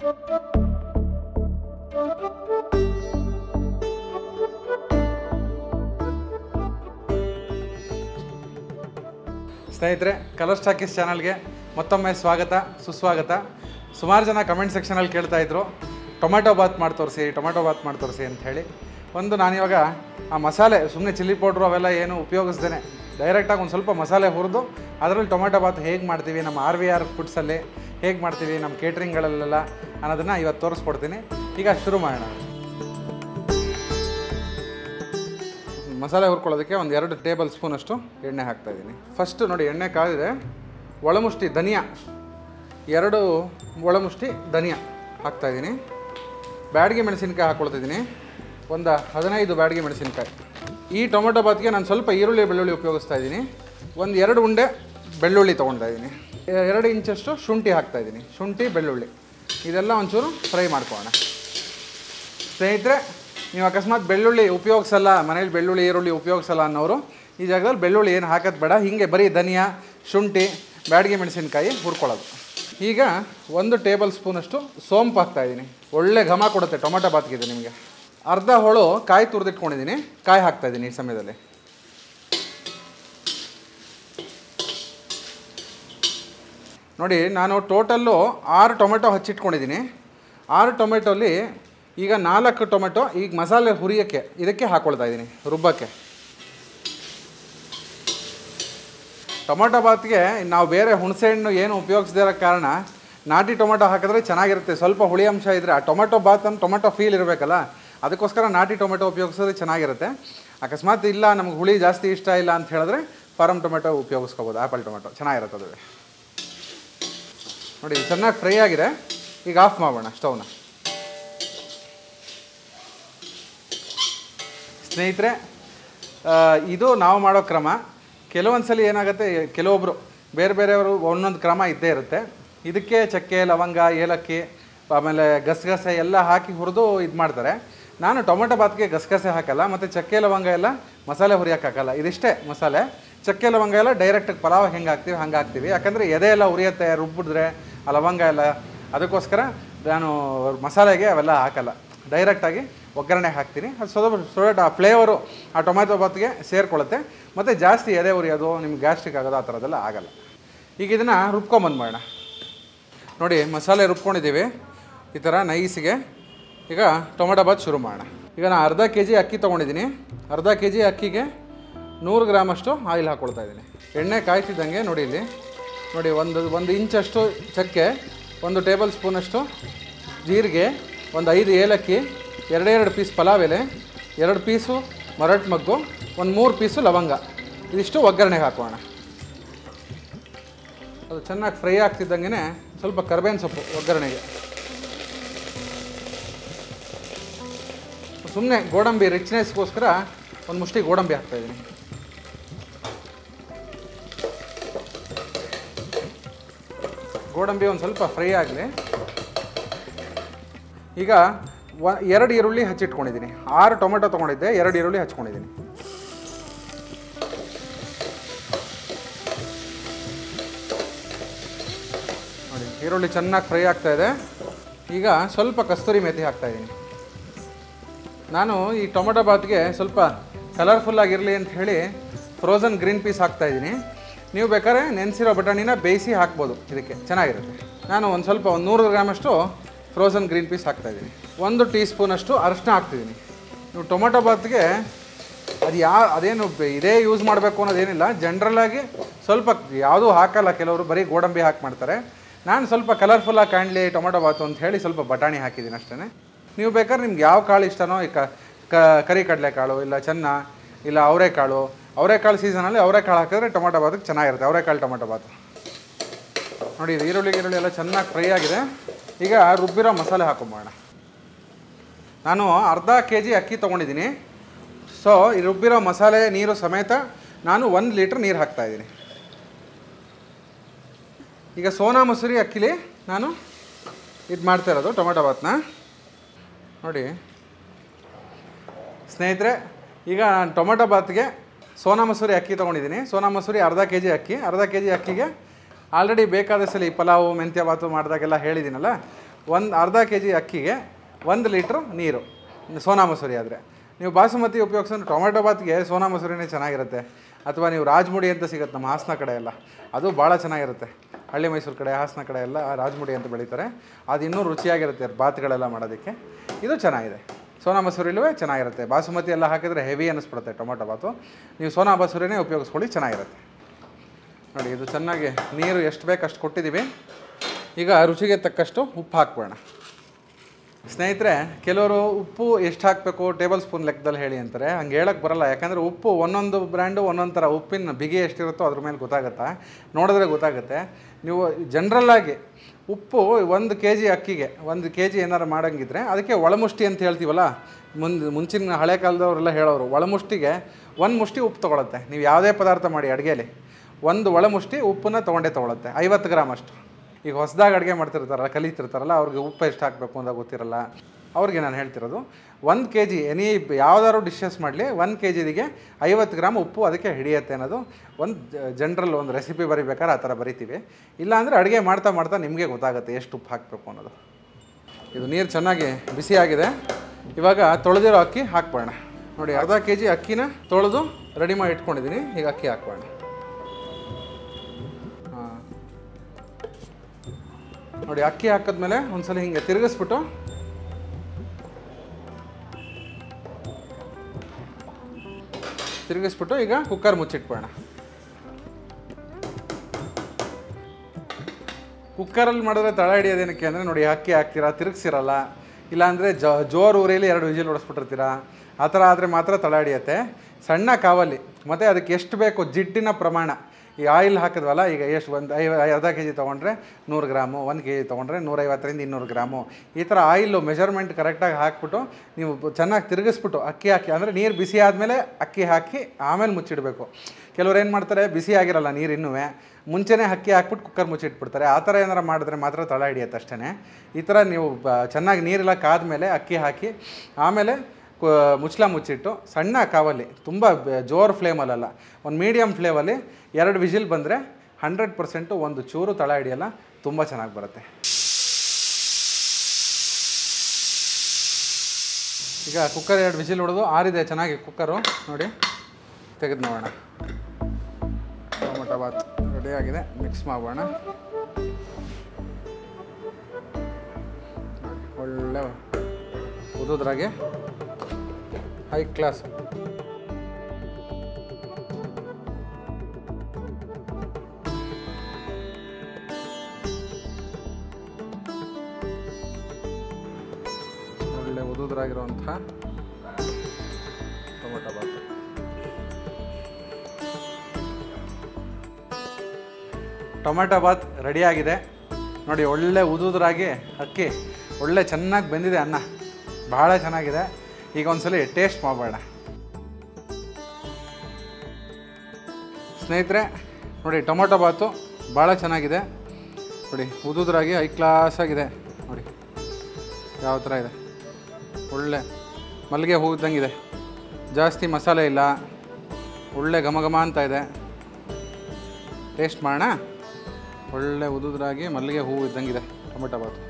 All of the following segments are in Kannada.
ಸ್ನೇಹಿತರೆ ಕಲರ್ ಸ್ಟಾಕೀಸ್ ಚಾನಲ್ಗೆ ಮತ್ತೊಮ್ಮೆ ಸ್ವಾಗತ ಸುಸ್ವಾಗತ ಸುಮಾರು ಜನ ಕಮೆಂಟ್ ಸೆಕ್ಷನಲ್ಲಿ ಕೇಳ್ತಾ ಇದ್ರು ಟೊಮೆಟೊ ಬಾತ್ ಮಾಡಿ ತೋರಿಸಿ ಟೊಮೆಟೊ ಬಾತ್ ಮಾಡಿ ತೋರಿಸಿ ಅಂತ ಹೇಳಿ ಒಂದು ನಾನಿವಾಗ ಆ ಮಸಾಲೆ ಸುಮ್ಮನೆ ಚಿಲ್ಲಿ ಪೌಡ್ರು ಅವೆಲ್ಲ ಏನು ಉಪಯೋಗಿಸ್ದೇನೆ ಡೈರೆಕ್ಟಾಗಿ ಒಂದು ಸ್ವಲ್ಪ ಮಸಾಲೆ ಹುರಿದು ಅದರಲ್ಲಿ ಟೊಮೆಟೊ ಬಾತ್ ಹೇಗೆ ಮಾಡ್ತೀವಿ ನಮ್ಮ ಆರ್ ವಿ ಆರ್ ಫುಡ್ಸಲ್ಲಿ ಹೇಗೆ ಮಾಡ್ತೀವಿ ನಮ್ಮ ಕೇಟ್ರಿಂಗ್ಗಳಲ್ಲೆಲ್ಲ ಅನ್ನೋದನ್ನು ಇವತ್ತು ತೋರಿಸ್ಕೊಡ್ತೀನಿ ಈಗ ಶುರು ಮಾಡೋಣ ಮಸಾಲೆ ಹುರ್ಕೊಳ್ಳೋದಕ್ಕೆ ಒಂದು ಎರಡು ಟೇಬಲ್ ಸ್ಪೂನಷ್ಟು ಎಣ್ಣೆ ಹಾಕ್ತಾ ಇದ್ದೀನಿ ಫಸ್ಟ್ ನೋಡಿ ಎಣ್ಣೆ ಕಾದಿದೆ ಒಳಮುಷ್ಟಿ ಧನಿಯಾ ಎರಡು ಒಳಮುಷ್ಟಿ ಧನಿಯಾ ಹಾಕ್ತಾ ಇದ್ದೀನಿ ಬ್ಯಾಡಗಿ ಮೆಣಸಿನ್ಕಾಯಿ ಹಾಕ್ಕೊಳ್ತಿದ್ದೀನಿ ಒಂದು ಹದಿನೈದು ಬ್ಯಾಡಗಿ ಮೆಣಸಿನ್ಕಾಯಿ ಈ ಟೊಮೆಟೊ ಬಾತ್ಗೆ ನಾನು ಸ್ವಲ್ಪ ಈರುಳ್ಳಿ ಬೆಳ್ಳುಳ್ಳಿ ಉಪಯೋಗಿಸ್ತಾ ಇದ್ದೀನಿ ಒಂದು ಎರಡು ಉಂಡೆ ಬೆಳ್ಳುಳ್ಳಿ ತೊಗೊಳ್ತಾ ಇದ್ದೀನಿ ಎರಡು ಇಂಚಷ್ಟು ಶುಂಠಿ ಹಾಕ್ತಾ ಇದ್ದೀನಿ ಶುಂಠಿ ಬೆಳ್ಳುಳ್ಳಿ ಇದೆಲ್ಲ ಒಂಚೂರು ಫ್ರೈ ಮಾಡ್ಕೊಳ್ಳೋಣ ಸ್ನೇಹಿತರೆ ನೀವು ಅಕಸ್ಮಾತ್ ಬೆಳ್ಳುಳ್ಳಿ ಉಪಯೋಗಿಸಲ್ಲ ಮನೇಲಿ ಬೆಳ್ಳುಳ್ಳಿ ಈರುಳ್ಳಿ ಉಪಯೋಗಿಸಲ್ಲ ಅನ್ನೋರು ಈ ಜಾಗದಲ್ಲಿ ಬೆಳ್ಳುಳ್ಳಿ ಏನು ಹಾಕೋದು ಬೇಡ ಹೀಗೆ ಬರೀ ಧನಿಯಾ ಶುಂಠಿ ಬ್ಯಾಡಗಿ ಮೆಣಸಿನ್ಕಾಯಿ ಹುರ್ಕೊಳ್ಳೋದು ಈಗ ಒಂದು ಟೇಬಲ್ ಸ್ಪೂನಷ್ಟು ಸೋಂಪು ಹಾಕ್ತಾ ಇದ್ದೀನಿ ಒಳ್ಳೆ ಘಮ ಕೊಡುತ್ತೆ ಟೊಮೆಟೊ ಬಾತ್ಗಿದೆ ನಿಮಗೆ ಅರ್ಧ ಹೋಳು ಕಾಯಿ ತುರಿದಿಟ್ಕೊಂಡಿದ್ದೀನಿ ಕಾಯಿ ಹಾಕ್ತಾ ಇದ್ದೀನಿ ಈ ಸಮಯದಲ್ಲಿ ನೋಡಿ ನಾನು ಟೋಟಲ್ಲು ಆರು ಟೊಮೆಟೊ ಹಚ್ಚಿಟ್ಕೊಂಡಿದ್ದೀನಿ ಆರು ಟೊಮೆಟೊಲಿ ಈಗ ನಾಲ್ಕು ಟೊಮೆಟೊ ಈಗ ಮಸಾಲೆ ಹುರಿಯೋಕ್ಕೆ ಇದಕ್ಕೆ ಹಾಕ್ಕೊಳ್ತಾ ಇದ್ದೀನಿ ರುಬ್ಬಕ್ಕೆ ಟೊಮೆಟೊ ಬಾತ್ಗೆ ನಾವು ಬೇರೆ ಹುಣಸೆಹಣ್ಣು ಏನು ಉಪಯೋಗಿಸದೇ ಇರೋ ಕಾರಣ ನಾಟಿ ಟೊಮೆಟೊ ಹಾಕಿದ್ರೆ ಚೆನ್ನಾಗಿರುತ್ತೆ ಸ್ವಲ್ಪ ಹುಳಿ ಅಂಶ ಇದ್ದರೆ ಆ ಟೊಮೆಟೊ ಬಾತ್ ಅಂತ ಟೊಮೆಟೊ ಫೀಲ್ ಇರಬೇಕಲ್ಲ ಅದಕ್ಕೋಸ್ಕರ ನಾಟಿ ಟೊಮೆಟೊ ಉಪಯೋಗಿಸೋದ್ರೆ ಚೆನ್ನಾಗಿರುತ್ತೆ ಅಕಸ್ಮಾತ್ ಇಲ್ಲ ನಮ್ಗೆ ಹುಳಿ ಜಾಸ್ತಿ ಇಷ್ಟ ಇಲ್ಲ ಅಂತ ಹೇಳಿದ್ರೆ ಫಾರಮ್ ಟೊಮೆಟೊ ಉಪಯೋಗಿಸ್ಕೋಬೋದು ಆ್ಯಪಲ್ ಟೊಮೆಟೊ ಚೆನ್ನಾಗಿರುತ್ತೆ ಅದು ನೋಡಿ ಚೆನ್ನಾಗಿ ಫ್ರೈ ಆಗಿದೆ ಈಗ ಆಫ್ ಮಾಡೋಣ ಸ್ಟವ್ನ ಸ್ನೇಹಿತರೆ ಆ, ಇದು ನಾವು ಮಾಡೋ ಕ್ರಮ ಕೆಲವೊಂದು ಸಲ ಏನಾಗುತ್ತೆ ಕೆಲವೊಬ್ಬರು ಬೇರೆ ಬೇರೆಯವರು ಒಂದೊಂದು ಕ್ರಮ ಇದ್ದೇ ಇರುತ್ತೆ ಇದಕ್ಕೆ ಚಕ್ಕೆ ಲವಂಗ ಏಲಕ್ಕಿ ಆಮೇಲೆ ಗಸಗಸೆ ಎಲ್ಲ ಹಾಕಿ ಹುರಿದು ಇದು ಮಾಡ್ತಾರೆ ನಾನು ಟೊಮೆಟೊ ಬಾತ್ಗೆ ಗಸಗಸೆ ಹಾಕಲ್ಲ ಮತ್ತು ಚಕ್ಕೆ ಲವಂಗ ಎಲ್ಲ ಮಸಾಲೆ ಹುರಿಯೋಕೆ ಹಾಕಲ್ಲ ಇದಿಷ್ಟೇ ಮಸಾಲೆ ಚಕ್ಕೆ ಲವಂಗ ಎಲ್ಲ ಡೈರೆಕ್ಟಾಗಿ ಪಲಾವ್ ಹೆಂಗೆ ಹಾಕ್ತೀವಿ ಹಂಗೆ ಹಾಕ್ತೀವಿ ಯಾಕಂದರೆ ಎದೆ ಎಲ್ಲ ಉರಿಯುತ್ತೆ ರುಬ್ಬಿದ್ರೆ ಆ ಲವಂಗ ಎಲ್ಲ ಅದಕ್ಕೋಸ್ಕರ ನಾನು ಮಸಾಲೆಗೆ ಅವೆಲ್ಲ ಹಾಕಲ್ಲ ಡೈರೆಕ್ಟಾಗಿ ಒಗ್ಗರಣೆ ಹಾಕ್ತೀನಿ ಅದು ಸ್ವಲ್ಪ ಸ್ವಲ್ಪ ಆ ಫ್ಲೇವರು ಆ ಟೊಮ್ಯಾಟೊ ಬಾತ್ಗೆ ಸೇರಿಕೊಳ್ಳುತ್ತೆ ಮತ್ತು ಜಾಸ್ತಿ ಎದೆ ಉರಿಯೋದು ನಿಮ್ಗೆ ಗ್ಯಾಸ್ಟ್ರಿಕ್ ಆಗೋದು ಆ ಥರದ್ದೆಲ್ಲ ಆಗಲ್ಲ ಈಗ ಇದನ್ನು ರುಬ್ಕೊಂಬಂದು ಮಾಡೋಣ ನೋಡಿ ಮಸಾಲೆ ರುಬ್ಕೊಂಡಿದ್ದೀವಿ ಈ ಥರ ನೈಸಿಗೆ ಈಗ ಟೊಮೆಟೊ ಬಾತ್ ಶುರು ಮಾಡೋಣ ಈಗ ನಾನು ಅರ್ಧ ಕೆ ಜಿ ಅಕ್ಕಿ ತೊಗೊಂಡಿದ್ದೀನಿ ಅರ್ಧ ಕೆ ಜಿ ಅಕ್ಕಿಗೆ ನೂರು ಗ್ರಾಮಷ್ಟು ಆಯಿಲ್ ಹಾಕ್ಕೊಳ್ತಾ ಇದ್ದೀನಿ ಎಣ್ಣೆ ಕಾಯ್ತಿದ್ದಂಗೆ ನೋಡಿ ಇಲ್ಲಿ ನೋಡಿ ಒಂದು ಒಂದು ಇಂಚಷ್ಟು ಚಕ್ಕೆ ಒಂದು ಟೇಬಲ್ ಸ್ಪೂನಷ್ಟು ಜೀರಿಗೆ ಒಂದು ಐದು ಏಲಕ್ಕಿ ಎರಡೆರಡು ಪೀಸ್ ಪಲಾವ್ ಎಲೆ ಎರಡು ಪೀಸು ಮರಟ್ ಮಗ್ಗು ಒಂದು ಮೂರು ಪೀಸು ಲವಂಗ ಇದಿಷ್ಟು ಒಗ್ಗರಣೆಗೆ ಹಾಕೋಣ ಅದು ಚೆನ್ನಾಗಿ ಫ್ರೈ ಆಗ್ತಿದ್ದಂಗೆ ಸ್ವಲ್ಪ ಕರ್ಬೇವಿನ ಸೊಪ್ಪು ಒಗ್ಗರಣೆಗೆ ಸುಮ್ಮನೆ ಗೋಡಂಬಿ ರಿಚ್ನೆಸ್ಗೋಸ್ಕರ ಒಂದು ಮುಷ್ಟಿ ಗೋಡಂಬಿ ಹಾಕ್ತಾಯಿದ್ದೀನಿ ಗೋಡಂಬಿ ಒಂದು ಸ್ವಲ್ಪ ಫ್ರೈ ಆಗಲಿ ಈಗ ವ ಎರಡು ಈರುಳ್ಳಿ ಹಚ್ಚಿಟ್ಕೊಂಡಿದ್ದೀನಿ ಆರು ಟೊಮೆಟೊ ತೊಗೊಂಡಿದ್ದೆ ಎರಡು ಈರುಳ್ಳಿ ಹಚ್ಕೊಂಡಿದ್ದೀನಿ ನೋಡಿ ಈರುಳ್ಳಿ ಚೆನ್ನಾಗಿ ಫ್ರೈ ಆಗ್ತಾ ಇದೆ ಈಗ ಸ್ವಲ್ಪ ಕಸ್ತೂರಿ ಮೆಥಿ ಹಾಕ್ತಾ ಇದ್ದೀನಿ ನಾನು ಈ ಟೊಮೆಟೊ ಬಾತ್ಗೆ ಸ್ವಲ್ಪ ಕಲರ್ಫುಲ್ಲಾಗಿರಲಿ ಅಂತ ಹೇಳಿ ಫ್ರೋಝನ್ ಗ್ರೀನ್ ಪೀಸ್ ಹಾಕ್ತಾ ಇದ್ದೀನಿ ನೀವು ಬೇಕಾದ್ರೆ ನೆನೆಸಿರೋ ಬಟಾಣಿನ ಬೇಯಿಸಿ ಹಾಕ್ಬೋದು ಇದಕ್ಕೆ ಚೆನ್ನಾಗಿರುತ್ತೆ ನಾನು ಒಂದು ಸ್ವಲ್ಪ ಒಂದು ನೂರು ಗ್ರಾಮಷ್ಟು ಫ್ರೋಝನ್ ಗ್ರೀನ್ ಪೀಸ್ ಹಾಕ್ತಾ ಇದ್ದೀನಿ ಒಂದು ಟೀ ಸ್ಪೂನಷ್ಟು ಅರಿಶಿನ ಹಾಕ್ತಿದ್ದೀನಿ ನೀವು ಟೊಮೆಟೊ ಬಾತ್ಗೆ ಅದು ಯಾವ ಅದೇನು ಬೆ- ಇದೇ ಯೂಸ್ ಮಾಡಬೇಕು ಅನ್ನೋದೇನಿಲ್ಲ ಜನ್ರಲಾಗಿ ಸ್ವಲ್ಪ ಯಾವುದೂ ಹಾಕಲ್ಲ ಕೆಲವರು ಬರೀ ಗೋಡಂಬಿ ಹಾಕಿ ಮಾಡ್ತಾರೆ ನಾನು ಸ್ವಲ್ಪ ಕಲರ್ಫುಲ್ಲಾಗಿ ಕಾಣಲಿ ಟೊಮೆಟೊ ಬಾತು ಅಂತ ಹೇಳಿ ಸ್ವಲ್ಪ ಬಟಾಣಿ ಹಾಕಿದ್ದೀನಿ ಅಷ್ಟೇ ನೀವು ಬೇಕಾದ್ರೆ ನಿಮ್ಗೆ ಯಾವ ಕಾಳು ಇಷ್ಟನೋ ಈ ಕ ಕ- ಕರಿ ಕಡಲೆಕಾಳು ಇಲ್ಲ ಚೆನ್ನ ಇಲ್ಲ ಅವರೆಕಾಳು ಅವರೆಕಾಳು ಸೀಸನಲ್ಲಿ ಅವರೆಕಾಳು ಹಾಕಿದ್ರೆ ಟೊಮೆಟೊ ಬಾತಿಗೆ ಚೆನ್ನಾಗಿರುತ್ತೆ ಅವರೆಕಾಳು ಟೊಮೆಟೊ ಬಾತು ನೋಡಿ ಇದು ಈರುಳ್ಳಿ ಈರುಳ್ಳಿ ಎಲ್ಲ ಚೆನ್ನಾಗಿ ಫ್ರೈ ಆಗಿದೆ ಈಗ ರುಬ್ಬಿರೋ ಮಸಾಲೆ ಹಾಕೊಂಬೋಣ ನಾನು ಅರ್ಧ ಕೆ ಜಿ ಅಕ್ಕಿ ತೊಗೊಂಡಿದ್ದೀನಿ ಸೊ ಈ ರುಬ್ಬಿರೋ ಮಸಾಲೆ ನೀರು ಸಮೇತ ನಾನು ಒಂದು ಲೀಟ್ರ್ ನೀರು ಹಾಕ್ತಾಯಿದ್ದೀನಿ ಈಗ ಸೋನಾ ಮಸೂರಿ ಅಕ್ಕಿಲಿ ನಾನು ಇದು ಮಾಡ್ತಾ ಇರೋದು ಟೊಮೆಟೊ ಬಾತ್ನ ನೋಡಿ ಸ್ನೇಹಿತರೆ ಈಗ ನಾನು ಟೊಮೆಟೊ ಬಾತ್ಗೆ ಸೋನಾ ಮಸೂರಿ ಅಕ್ಕಿ ತೊಗೊಂಡಿದ್ದೀನಿ ಸೋನಾ ಮಸೂರಿ ಅರ್ಧ ಕೆ ಜಿ ಅಕ್ಕಿ ಅರ್ಧ ಕೆ ಜಿ ಅಕ್ಕಿಗೆ ಆಲ್ರೆಡಿ ಬೇಕಾದಷ್ಟಲ್ಲಿ ಈ ಪಲಾವು ಮೆಂತ್ಯ ಬಾತು ಮಾಡಿದಾಗೆಲ್ಲ ಹೇಳಿದ್ದೀನಲ್ಲ ಒಂದು ಅರ್ಧ ಕೆ ಜಿ ಅಕ್ಕಿಗೆ ಒಂದು ಲೀಟ್ರು ನೀರು ಸೋನಾ ಮಸೂರಿ ಆದರೆ ನೀವು ಬಾಸುಮತಿ ಉಪಯೋಗಿಸೋದು ಟೊಮೆಟೊ ಬಾತ್ಗೆ ಸೋನಾ ಮಸೂರಿನೇ ಚೆನ್ನಾಗಿರುತ್ತೆ ಅಥವಾ ನೀವು ರಾಜ್ಮುಡಿ ಅಂತ ಸಿಗುತ್ತೆ ನಮ್ಮ ಹಾಸನ ಕಡೆ ಎಲ್ಲ ಅದು ಭಾಳ ಚೆನ್ನಾಗಿರುತ್ತೆ ಹಳ್ಳಿ ಮೈಸೂರು ಕಡೆ ಹಾಸನ ಕಡೆ ಎಲ್ಲ ರಾಜ್ಮುಡಿ ಅಂತ ಬೆಳೀತಾರೆ ಅದು ಇನ್ನೂ ರುಚಿಯಾಗಿರುತ್ತೆ ಬಾತ್ಗಳೆಲ್ಲ ಮಾಡೋದಕ್ಕೆ ಇದು ಚೆನ್ನಾಗಿದೆ ಸೋನಾ ಮಸೂರಿಲೂ ಚೆನ್ನಾಗಿರುತ್ತೆ ಬಾಸುಮತಿ ಎಲ್ಲ ಹಾಕಿದ್ರೆ ಹೆವಿ ಅನ್ನಿಸ್ಬಿಡುತ್ತೆ ಟೊಮೊಟೊ ಬಾತು ನೀವು ಸೋನಾ ಮಸೂರಿನೇ ಉಪಯೋಗಿಸ್ಕೊಳ್ಳಿ ಚೆನ್ನಾಗಿರುತ್ತೆ ನೋಡಿ ಇದು ಚೆನ್ನಾಗಿ ನೀರು ಎಷ್ಟು ಬೇಕು ಅಷ್ಟು ಕೊಟ್ಟಿದ್ದೀವಿ ಈಗ ರುಚಿಗೆ ತಕ್ಕಷ್ಟು ಉಪ್ಪು ಹಾಕ್ಬೋಣ ಸ್ನೇಹಿತರೆ ಕೆಲವರು ಉಪ್ಪು ಎಷ್ಟು ಹಾಕಬೇಕು ಟೇಬಲ್ ಸ್ಪೂನ್ ಲೆಕ್ಕದಲ್ಲಿ ಹೇಳಿ ಅಂತಾರೆ ಹಂಗೆ ಹೇಳಕ್ಕೆ ಬರಲ್ಲ ಯಾಕಂದರೆ ಉಪ್ಪು ಒಂದೊಂದು ಬ್ರ್ಯಾಂಡು ಒಂದೊಂದು ಥರ ಉಪ್ಪಿನ ಬಿಗಿ ಎಷ್ಟಿರುತ್ತೋ ಅದ್ರ ಮೇಲೆ ಗೊತ್ತಾಗುತ್ತೆ ನೋಡಿದ್ರೆ ಗೊತ್ತಾಗುತ್ತೆ ನೀವು ಜನರಲ್ಲಾಗಿ ಉಪ್ಪು ಒಂದು ಕೆ ಜಿ ಅಕ್ಕಿಗೆ ಒಂದು ಕೆ ಜಿ ಏನಾರು ಮಾಡೋಂಗಿದ್ರೆ ಅದಕ್ಕೆ ಒಳಮುಷ್ಟಿ ಅಂತ ಹೇಳ್ತೀವಲ್ಲ ಮುಂದೆ ಮುಂಚಿನ ಹಳೆ ಕಾಲದವರೆಲ್ಲ ಹೇಳೋರು ಒಳಮುಷ್ಟಿಗೆ ಒಂದು ಮುಷ್ಟಿ ಉಪ್ಪು ತೊಗೊಳುತ್ತೆ ನೀವು ಯಾವುದೇ ಪದಾರ್ಥ ಮಾಡಿ ಅಡುಗೆಲಿ ಒಂದು ಒಳಮುಷ್ಟಿ ಉಪ್ಪನ್ನ ತೊಗೊಂಡೇ ತೊಗೊಳುತ್ತೆ ಐವತ್ತು ಗ್ರಾಮ್ ಅಷ್ಟು ಈಗ ಹೊಸದಾಗಿ ಅಡುಗೆ ಮಾಡ್ತಿರ್ತಾರಲ್ಲ ಕಲಿತಿರ್ತಾರಲ್ಲ ಅವ್ರಿಗೆ ಉಪ್ಪು ಎಷ್ಟು ಹಾಕಬೇಕು ಅಂತ ಗೊತ್ತಿರಲ್ಲ ಅವ್ರಿಗೆ ನಾನು ಹೇಳ್ತಿರೋದು ಒಂದು ಕೆ ಜಿ ಎನಿ ಯಾವ್ದಾದ್ರು ಡಿಶಸ್ ಮಾಡಲಿ ಒಂದು ಕೆ ಜಿಗೆ ಐವತ್ತು ಗ್ರಾಮ್ ಉಪ್ಪು ಅದಕ್ಕೆ ಹಿಡಿಯುತ್ತೆ ಅನ್ನೋದು ಒಂದು ಜನರಲ್ ಒಂದು ರೆಸಿಪಿ ಬರಿಬೇಕಾದ್ರೆ ಆ ಥರ ಬರಿತೀವಿ ಇಲ್ಲಾಂದರೆ ಅಡುಗೆ ಮಾಡ್ತಾ ಮಾಡ್ತಾ ನಿಮಗೆ ಗೊತ್ತಾಗುತ್ತೆ ಎಷ್ಟು ಉಪ್ಪು ಹಾಕಬೇಕು ಅನ್ನೋದು ಇದು ನೀರು ಚೆನ್ನಾಗಿ ಬಿಸಿಯಾಗಿದೆ ಇವಾಗ ತೊಳೆದಿರೋ ಅಕ್ಕಿ ಹಾಕ್ಬೋಣ ನೋಡಿ ಅರ್ಧ ಕೆ ಜಿ ಅಕ್ಕಿನ ತೊಳೆದು ರೆಡಿ ಮಾಡಿ ಇಟ್ಕೊಂಡಿದ್ದೀನಿ ಈಗ ಅಕ್ಕಿ ಹಾಕ್ಬೋಣ ಹಾಂ ನೋಡಿ ಅಕ್ಕಿ ಹಾಕಿದ್ಮೇಲೆ ಒಂದ್ಸಲ ಹಿಂಗೆ ತಿರುಗಿಸ್ಬಿಟ್ಟು ತಿರುಗಿಸ್ಬಿಟ್ಟು ಈಗ ಕುಕ್ಕರ್ ಮುಚ್ಚಿಟ್ಬೋಣ ಕುಕ್ಕರಲ್ಲಿ ಮಾಡಿದ್ರೆ ತಳ ಹಿಡಿಯೋದೇನಕ್ಕೆ ಅಂದರೆ ನೋಡಿ ಅಕ್ಕಿ ಹಾಕ್ತೀರಾ ತಿರುಗಿಸಿರಲ್ಲ ಇಲ್ಲಾಂದರೆ ಜ ಜೋರು ಊರಿಯಲ್ಲಿ ಎರಡು ವಿಜಿಲ್ ಹೊಡೆಸ್ಬಿಟ್ಟಿರ್ತೀರಾ ಆ ಥರ ಆದರೆ ಮಾತ್ರ ತಳ ಹಿಡಿಯುತ್ತೆ ಸಣ್ಣ ಕಾವಲಿ ಮತ್ತು ಅದಕ್ಕೆ ಎಷ್ಟು ಬೇಕು ಜಿಡ್ಡಿನ ಪ್ರಮಾಣ ಈ ಆಯಿಲ್ ಹಾಕಿದ್ವಲ್ಲ ಈಗ ಎಷ್ಟು ಒಂದು ಐ ಅರ್ಧ ಕೆ ಜಿ ತೊಗೊಂಡ್ರೆ ನೂರು ಗ್ರಾಮು ಒಂದು ಕೆ ಜಿ ತೊಗೊಂಡ್ರೆ ನೂರೈವತ್ತರಿಂದ ಇನ್ನೂರು ಗ್ರಾಮು ಈ ಥರ ಆಯಿಲು ಮೆಜರ್ಮೆಂಟ್ ಕರೆಕ್ಟಾಗಿ ಹಾಕ್ಬಿಟ್ಟು ನೀವು ಚೆನ್ನಾಗಿ ತಿರುಗಿಸ್ಬಿಟ್ಟು ಅಕ್ಕಿ ಹಾಕಿ ಅಂದರೆ ನೀರು ಬಿಸಿ ಆದಮೇಲೆ ಅಕ್ಕಿ ಹಾಕಿ ಆಮೇಲೆ ಮುಚ್ಚಿಡಬೇಕು ಕೆಲವ್ರು ಏನು ಮಾಡ್ತಾರೆ ಬಿಸಿ ಆಗಿರಲ್ಲ ನೀರು ಇನ್ನೂ ಮುಂಚೆನೇ ಅಕ್ಕಿ ಹಾಕ್ಬಿಟ್ಟು ಕುಕ್ಕರ್ ಮುಚ್ಚಿಟ್ಬಿಡ್ತಾರೆ ಆ ಥರ ಏನಾರು ಮಾಡಿದ್ರೆ ಮಾತ್ರ ತಳ ಹಿಡಿಯುತ್ತೆ ಅಷ್ಟೇ ಈ ಥರ ನೀವು ಬ ಚೆನ್ನಾಗಿ ನೀರೆಲ್ಲ ಕಾದ್ಮೇಲೆ ಅಕ್ಕಿ ಹಾಕಿ ಆಮೇಲೆ ಕು- ಮುಚ್ಚಳ ಮುಚ್ಚಿಟ್ಟು ಸಣ್ಣ ಕಾವಲ್ಲಿ ತುಂಬ ಬ- ಜೋರು ಫ್ಲೇಮಲ್ಲ ಒಂದು ಮೀಡಿಯಮ್ ಫ್ಲೇಮಲ್ಲಿ ಎರಡು ವಿಜಿಲ್ ಬಂದರೆ ಹಂಡ್ರೆಡ್ ಪರ್ಸೆಂಟು ಒಂದು ಚೂರು ತಳ ಹಿಡಿಯಲ್ಲ ತುಂಬ ಚೆನ್ನಾಗಿ ಬರುತ್ತೆ ಈಗ ಕುಕ್ಕರ್ ಎರಡು ವಿಜಿಲ್ ಹೊಡೆದು ಆರಿದೆ ಚೆನ್ನಾಗಿ ಕುಕ್ಕರು ನೋಡಿ ತೆಗೆದು ನೋಡೋಣ ಟೊಮೊಟೊ ಬಾತ್ ರೆಡಿ ಆಗಿದೆ ಮಿಕ್ಸ್ ಮಾಡೋಣ ಒಳ್ಳೆ ಉದುದ್ರಾಗೆ ಹೈ ಕ್ಲಾಸ್ ಒಳ್ಳೆ ಉದುದ್ರಾಗಿರುವಂಥ ಟೊಮೊಟೊ ಬಾತು ಟೊಮೆಟೊ ಬಾತ್ ರೆಡಿಯಾಗಿದೆ ನೋಡಿ ಒಳ್ಳೆ ಉದುದ್ರಾಗಿ ಅಕ್ಕಿ ಒಳ್ಳೆ ಚೆನ್ನಾಗಿ ಬೆಂದಿದೆ ಅನ್ನ ಭಾಳ ಚೆನ್ನಾಗಿದೆ ಈಗ ಒಂದ್ಸಲಿ ಟೇಸ್ಟ್ ಮಾಡಬೇಡ ಸ್ನೇಹಿತರೆ ನೋಡಿ ಟೊಮೊಟೊ ಬಾತು ಭಾಳ ಚೆನ್ನಾಗಿದೆ ನೋಡಿ ಉದುದ್ರಾಗಿ ಹೈ ಕ್ಲಾಸ್ ಆಗಿದೆ ನೋಡಿ ಯಾವ ಥರ ಇದೆ ಒಳ್ಳೆ ಮಲ್ಲಿಗೆ ಹೂ ಇದ್ದಂಗಿದೆ ಜಾಸ್ತಿ ಮಸಾಲೆ ಇಲ್ಲ ಒಳ್ಳೆ ಘಮ ಘಮ ಅಂತ ಇದೆ ಟೇಸ್ಟ್ ಮಾಡೋಣ ಒಳ್ಳೆ ಉದುದ್ರಾಗಿ ಮಲ್ಲಿಗೆ ಹೂವು ಇದ್ದಂಗಿದೆ ಟೊಮೆಟೊ ಬಾತು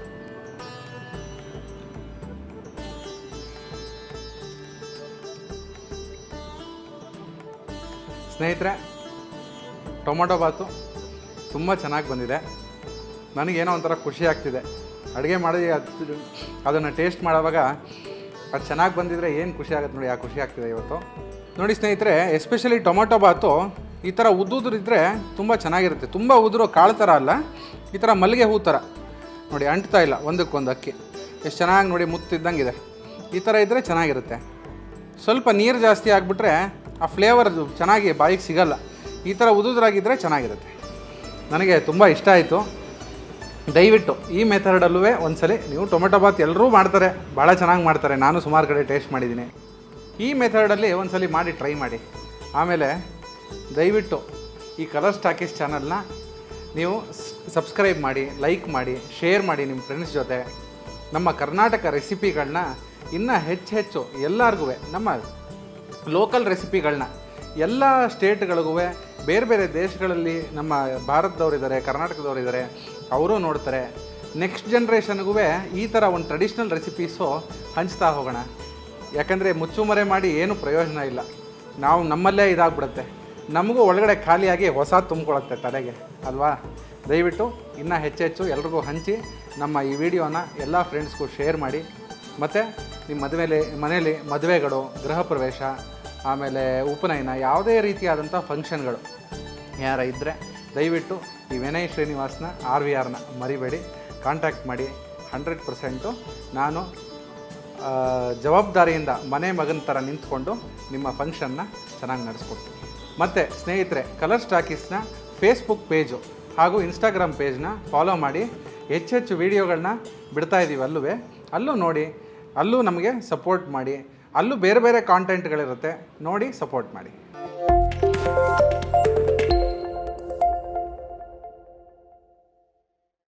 ಸ್ನೇಹಿತರೆ ಟೊಮೊಟೊ ಬಾತು ತುಂಬ ಚೆನ್ನಾಗಿ ಬಂದಿದೆ ನನಗೇನೋ ಒಂಥರ ಖುಷಿ ಆಗ್ತಿದೆ ಅಡುಗೆ ಮಾಡಿ ಅದನ್ನು ಟೇಸ್ಟ್ ಮಾಡೋವಾಗ ಅದು ಚೆನ್ನಾಗಿ ಬಂದಿದ್ರೆ ಏನು ಖುಷಿ ಆಗುತ್ತೆ ನೋಡಿ ಆ ಖುಷಿ ಆಗ್ತಿದೆ ಇವತ್ತು ನೋಡಿ ಸ್ನೇಹಿತರೆ ಎಸ್ಪೆಷಲಿ ಟೊಮೊಟೊ ಬಾತು ಈ ಥರ ಉದ್ದುದ್ರಿದ್ರೆ ತುಂಬ ಚೆನ್ನಾಗಿರುತ್ತೆ ತುಂಬ ಉದುರೋ ಕಾಳು ಥರ ಅಲ್ಲ ಈ ಥರ ಮಲ್ಲಿಗೆ ಹೂ ಥರ ನೋಡಿ ಅಂಟ್ತಾ ಇಲ್ಲ ಒಂದಕ್ಕೊಂದು ಅಕ್ಕಿ ಎಷ್ಟು ಚೆನ್ನಾಗಿ ನೋಡಿ ಮುತ್ತಿದ್ದಂಗಿದೆ ಈ ಥರ ಇದ್ದರೆ ಚೆನ್ನಾಗಿರುತ್ತೆ ಸ್ವಲ್ಪ ನೀರು ಜಾಸ್ತಿ ಆಗಿಬಿಟ್ರೆ ಆ ಫ್ಲೇವರ್ ಚೆನ್ನಾಗಿ ಬಾಯಿಗೆ ಸಿಗಲ್ಲ ಈ ಥರ ಉದುದ್ರಾಗಿದ್ದರೆ ಚೆನ್ನಾಗಿರುತ್ತೆ ನನಗೆ ತುಂಬ ಇಷ್ಟ ಆಯಿತು ದಯವಿಟ್ಟು ಈ ಮೆಥಡಲ್ಲೂ ಒಂದ್ಸಲಿ ನೀವು ಟೊಮೆಟೊ ಬಾತ್ ಎಲ್ಲರೂ ಮಾಡ್ತಾರೆ ಭಾಳ ಚೆನ್ನಾಗಿ ಮಾಡ್ತಾರೆ ನಾನು ಸುಮಾರು ಕಡೆ ಟೇಸ್ಟ್ ಮಾಡಿದ್ದೀನಿ ಈ ಮೆಥಡಲ್ಲಿ ಒಂದ್ಸಲಿ ಮಾಡಿ ಟ್ರೈ ಮಾಡಿ ಆಮೇಲೆ ದಯವಿಟ್ಟು ಈ ಕಲರ್ ಸ್ಟಾಕೀಸ್ ಚಾನಲ್ನ ನೀವು ಸಬ್ಸ್ಕ್ರೈಬ್ ಮಾಡಿ ಲೈಕ್ ಮಾಡಿ ಶೇರ್ ಮಾಡಿ ನಿಮ್ಮ ಫ್ರೆಂಡ್ಸ್ ಜೊತೆ ನಮ್ಮ ಕರ್ನಾಟಕ ರೆಸಿಪಿಗಳನ್ನ ಇನ್ನೂ ಹೆಚ್ಚು ಹೆಚ್ಚು ಎಲ್ಲರಿಗೂ ನಮ್ಮ ಲೋಕಲ್ ರೆಸಿಪಿಗಳನ್ನ ಎಲ್ಲ ಸ್ಟೇಟ್ಗಳಿಗೂ ಬೇರೆ ಬೇರೆ ದೇಶಗಳಲ್ಲಿ ನಮ್ಮ ಭಾರತದವರಿದ್ದಾರೆ ಕರ್ನಾಟಕದವರಿದ್ದಾರೆ ಅವರು ನೋಡ್ತಾರೆ ನೆಕ್ಸ್ಟ್ ಜನ್ರೇಷನ್ಗೂ ಈ ಥರ ಒಂದು ಟ್ರೆಡಿಷ್ನಲ್ ರೆಸಿಪೀಸು ಹಂಚ್ತಾ ಹೋಗೋಣ ಯಾಕಂದರೆ ಮುಚ್ಚುಮರೆ ಮಾಡಿ ಏನೂ ಪ್ರಯೋಜನ ಇಲ್ಲ ನಾವು ನಮ್ಮಲ್ಲೇ ಇದಾಗ್ಬಿಡುತ್ತೆ ನಮಗೂ ಒಳಗಡೆ ಖಾಲಿಯಾಗಿ ಹೊಸ ತುಂಬ್ಕೊಳತ್ತೆ ತಲೆಗೆ ಅಲ್ವಾ ದಯವಿಟ್ಟು ಇನ್ನೂ ಹೆಚ್ಚೆಚ್ಚು ಎಲ್ರಿಗೂ ಹಂಚಿ ನಮ್ಮ ಈ ವಿಡಿಯೋನ ಎಲ್ಲ ಫ್ರೆಂಡ್ಸ್ಗೂ ಶೇರ್ ಮಾಡಿ ಮತ್ತು ನಿಮ್ಮ ಮದುವೆಲಿ ಮನೇಲಿ ಮದುವೆಗಳು ಗೃಹ ಪ್ರವೇಶ ಆಮೇಲೆ ಉಪನಯನ ಯಾವುದೇ ರೀತಿಯಾದಂಥ ಫಂಕ್ಷನ್ಗಳು ಯಾರ ಇದ್ದರೆ ದಯವಿಟ್ಟು ಈ ವಿನಯ್ ಶ್ರೀನಿವಾಸ್ನ ಆರ್ ವಿ ಆರ್ನ ಮರಿಬೇಡಿ ಕಾಂಟ್ಯಾಕ್ಟ್ ಮಾಡಿ ಹಂಡ್ರೆಡ್ ಪರ್ಸೆಂಟು ನಾನು ಆ, ಜವಾಬ್ದಾರಿಯಿಂದ ಮನೆ ಮಗನ ಥರ ನಿಂತ್ಕೊಂಡು ನಿಮ್ಮ ಫಂಕ್ಷನ್ನ ಚೆನ್ನಾಗಿ ನಡೆಸ್ಕೊಡ್ತೀನಿ ಮತ್ತು ಸ್ನೇಹಿತರೆ ಕಲರ್ ಸ್ಟಾಕೀಸ್ನ ಫೇಸ್ಬುಕ್ ಪೇಜು ಹಾಗೂ ಇನ್ಸ್ಟಾಗ್ರಾಮ್ ಪೇಜ್ನ ಫಾಲೋ ಮಾಡಿ ಹೆಚ್ಚೆಚ್ಚು ವೀಡಿಯೋಗಳನ್ನ ಬಿಡ್ತಾ ಇದ್ದೀವಿ ಅಲ್ಲೂ ಅಲ್ಲೂ ನೋಡಿ ಅಲ್ಲೂ ನಮಗೆ ಸಪೋರ್ಟ್ ಮಾಡಿ ಅಲ್ಲೂ ಬೇರೆ ಬೇರೆ ಕಾಂಟೆಂಟ್ಗಳಿರುತ್ತೆ ನೋಡಿ ಸಪೋರ್ಟ್ ಮಾಡಿ